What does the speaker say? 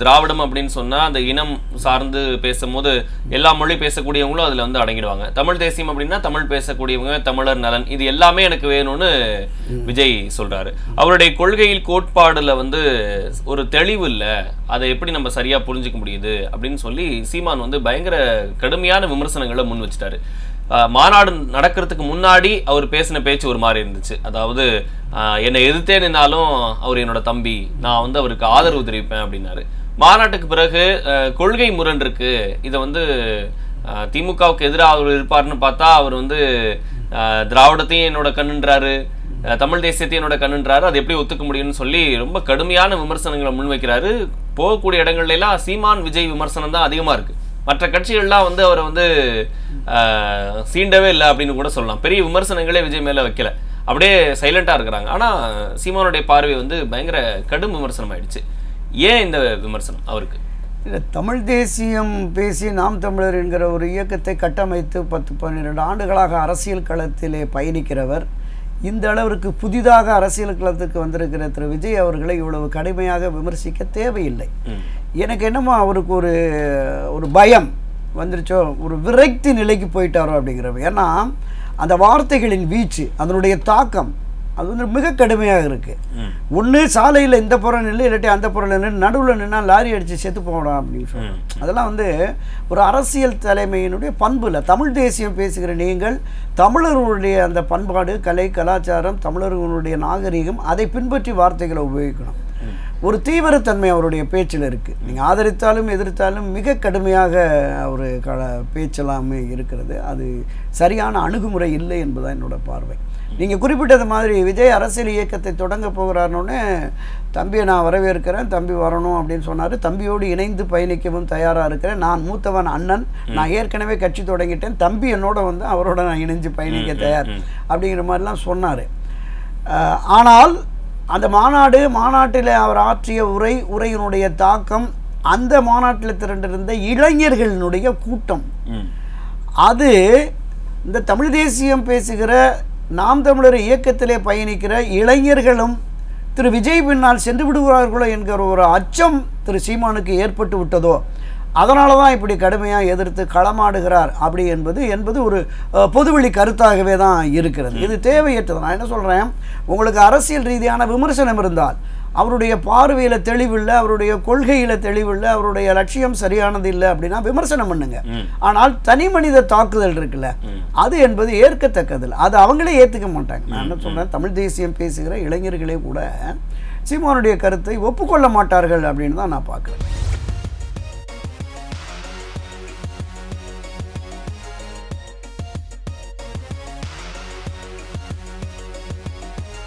திராவிடம் அப்படின்னு சொன்னா அந்த இனம் சார்ந்து பேசும்போது எல்லா மொழி பேசக்கூடியவங்களும் அதுல வந்து அடங்கிடுவாங்க தமிழ் தேசியம் அப்படின்னா தமிழ் பேசக்கூடியவங்க தமிழர் நலன் இது எல்லாமே எனக்கு வேணும்னு விஜய் சொல்றாரு அவருடைய கொள்கையில் கோட்பாடுல வந்து ஒரு தெளிவு இல்ல அதை எப்படி நம்ம சரியா புரிஞ்சுக்க முடியுது அப்படின்னு சொல்லி சீமான் வந்து பயங்கர கடுமையான விமர்சனங்களை முன் வச்சிட்டாரு ஆஹ் மாநாடு நடக்கிறதுக்கு முன்னாடி அவர் பேசின பேச்சு ஒரு மாதிரி இருந்துச்சு அதாவது ஆஹ் என்னை எதிர்த்தே நின்னாலும் அவர் என்னோட தம்பி நான் வந்து அவருக்கு ஆதரவு தெரிவிப்பேன் அப்படின்னாரு மாநாட்டுக்கு பிறகு ஆஹ் கொள்கை முரண் இருக்கு இதை வந்து ஆஹ் திமுகவுக்கு எதிராக அவர் இருப்பார்னு பார்த்தா அவர் வந்து ஆஹ் திராவிடத்தையும் என்னோட கண்ணுன்றாரு ஆஹ் தமிழ் தேசியத்தையும் என்னோட கண்ணுன்றாரு அது எப்படி ஒத்துக்க முடியும்னு சொல்லி ரொம்ப கடுமையான விமர்சனங்களை முன்வைக்கிறாரு போகக்கூடிய இடங்கள்ல எல்லாம் சீமான் விஜய் விமர்சனம் தான் அதிகமா இருக்கு மற்ற கட்சிகள்லாம் வந்து அவரை வந்து ஆஹ், சீண்டவே இல்லை அப்படின்னு கூட சொல்லலாம் பெரிய விமர்சனங்களே விஜய் மேல வைக்கல அப்படியே சைலண்டா இருக்கிறாங்க ஆனா சீமானுடைய பார்வை வந்து பயங்கர கடும் விமர்சனம் ஆயிடுச்சு ஏன் இந்த விமர்சனம் அவருக்கு இல்லை தமிழ் தேசியம் பேசி நாம் தமிழர் என்கிற ஒரு இயக்கத்தை கட்டமைத்து பத்து பன்னிரெண்டு ஆண்டுகளாக அரசியல் களத்திலே பயணிக்கிறவர் இந்த அளவிற்கு புதிதாக அரசியல் களத்துக்கு வந்திருக்கிற திரு விஜய் அவர்களை இவ்வளவு கடுமையாக விமர்சிக்க தேவையில்லை ம். எனக்கு என்னமோ அவருக்கு ஒரு ஒரு பயம் வந்துருச்சோ ஒரு விரக்தி நிலைக்கு போயிட்டாரோ அப்படிங்கிறவ ஏன்னா அந்த வார்த்தைகளின் வீச்சு அதனுடைய தாக்கம் அது வந்து மிக கடுமையாக இருக்குது ம். ஒன்று சாலையில் இந்த புறம் நில்லு இல்லாட்டி அந்த புறம் நின்று நடுவில் நின்னா லாரி அடித்து செத்து போகணும் அப்படின்னு சொல்லுவாங்க அதெல்லாம் வந்து ஒரு அரசியல் தலைமையினுடைய பண்பு இல்லை தமிழ் தேசியம் பேசுகிற நீங்கள் தமிழர்களுடைய அந்த பண்பாடு கலை கலாச்சாரம் தமிழர்களுடைய நாகரிகம் அதை பின்பற்றி வார்த்தைகளை உபயோகிக்கணும் ஒரு தீவிரத்தன்மை அவருடைய பேச்சில் இருக்குது நீங்கள் ஆதரித்தாலும் எதிர்த்தாலும் மிக கடுமையாக ஒரு க பேச்செல்லாமே இருக்கிறது அது சரியான அணுகுமுறை இல்லை என்பதுதான் என்னோட பார்வை நீங்கள் குறிப்பிட்டது மாதிரி விஜய் அரசியல் இயக்கத்தை தொடங்க போகிறாருன்னொன்னே தம்பியை நான் வரவேற்கிறேன் தம்பி வரணும் அப்படின்னு சொன்னார் தம்பியோடு இணைந்து பயணிக்கவும் தயாராக இருக்கிறேன் நான் மூத்தவன் அண்ணன் நான் ஏற்கனவே கட்சி தொடங்கிட்டேன் தம்பி என்னோட வந்து அவரோட நான் இணைஞ்சு பயணிக்க தயார் அப்படிங்கிற மாதிரிலாம் சொன்னார் ஆனால் அந்த மாநாடு மாநாட்டில் அவர் ஆற்றிய உரை உரையினுடைய தாக்கம் அந்த மாநாட்டில் திரண்டிருந்த இளைஞர்களினுடைய கூட்டம் ம். அது இந்த தமிழ் தேசியம் பேசுகிற நாம் தமிழர் இயக்கத்திலே பயணிக்கிற இளைஞர்களும் திரு விஜய் பின்னால் சென்று விடுவார்களோ என்கிற ஒரு அச்சம் திரு சீமானுக்கு ஏற்பட்டு விட்டதோ அதனால தான் இப்படி கடுமையாக எதிர்த்து களமாடுகிறார் அப்படி என்பது என்பது ஒரு அஹ், பொதுவெளி கருத்தாகவே தான் இருக்கிறது இது தேவையற்றது நான் என்ன சொல்கிறேன் உங்களுக்கு அரசியல் ரீதியான விமர்சனம் இருந்தால் அவருடைய பார்வையில் தெளிவில்லை அவருடைய கொள்கையில் தெளிவில்லை அவருடைய லட்சியம் சரியானது இல்லை அப்படின்னா விமர்சனம் பண்ணுங்க ஆனால் தனி மனித தாக்குதல் இருக்குல்ல அது என்பது ஏற்கத்தக்கதில்லை அது அவங்களே ஏற்றுக்க மாட்டாங்க நான் என்ன சொல்கிறேன் தமிழ் தேசியம் பேசுகிற இளைஞர்களே கூட சீமானுடைய கருத்தை ஒப்புக்கொள்ள மாட்டார்கள் அப்படின்னு தான் நான் பார்க்குறேன்